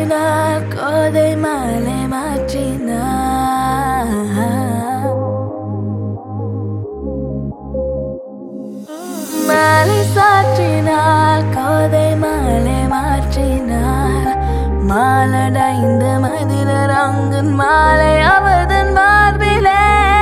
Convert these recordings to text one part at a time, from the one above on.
சாற்றினார் கோதை மாலை மாற்றினார் மாலை சாற்றினார் கோதை மாலை மாற்றினார் மாலடைந்த மதிர ரங்கன் மாலை அவதன் மார்பிலே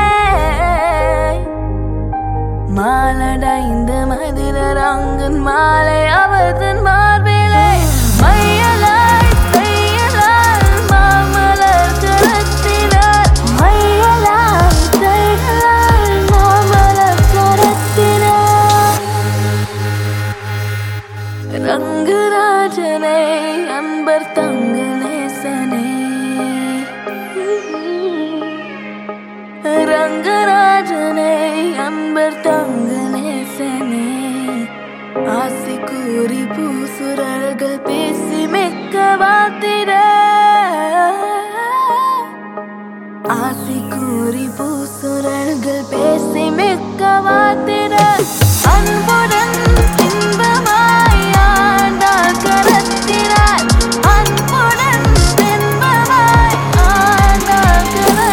மாலடைந்த மதிர ரங்கன் மாலை அவதன் மார்பிலே மையலாய் தையலால் மாமலர் கரத்தினார் மையலாய் தையலால் மாமலர் கரத்தினார் ரங்கராஜனே அன்பர் தங்க நேசனே ரங்கராஜனே அன்பர் தங்க நேசனே ஆசை கூறி பூசுரர்கள் பேசி மெக்க வாத்திட ஆசை கூறி பூசுரர்கள் பேசி மெக்க வாத்திட அன்புடன் இன்பமாய் ஆண்டாள் கரத்தினார் அன்புடன் இன்பமாய் ஆண்டாள்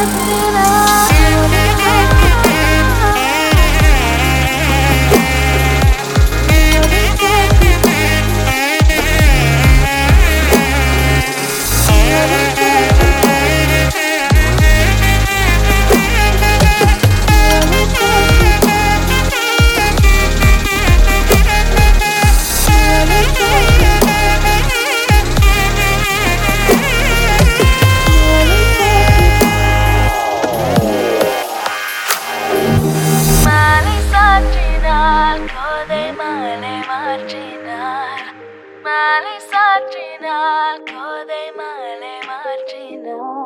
மாலை சாற்றினார் கோதை மாலை மாற்றினார் மாலை சாற்றினார் கோதை மாலை மாற்றினார்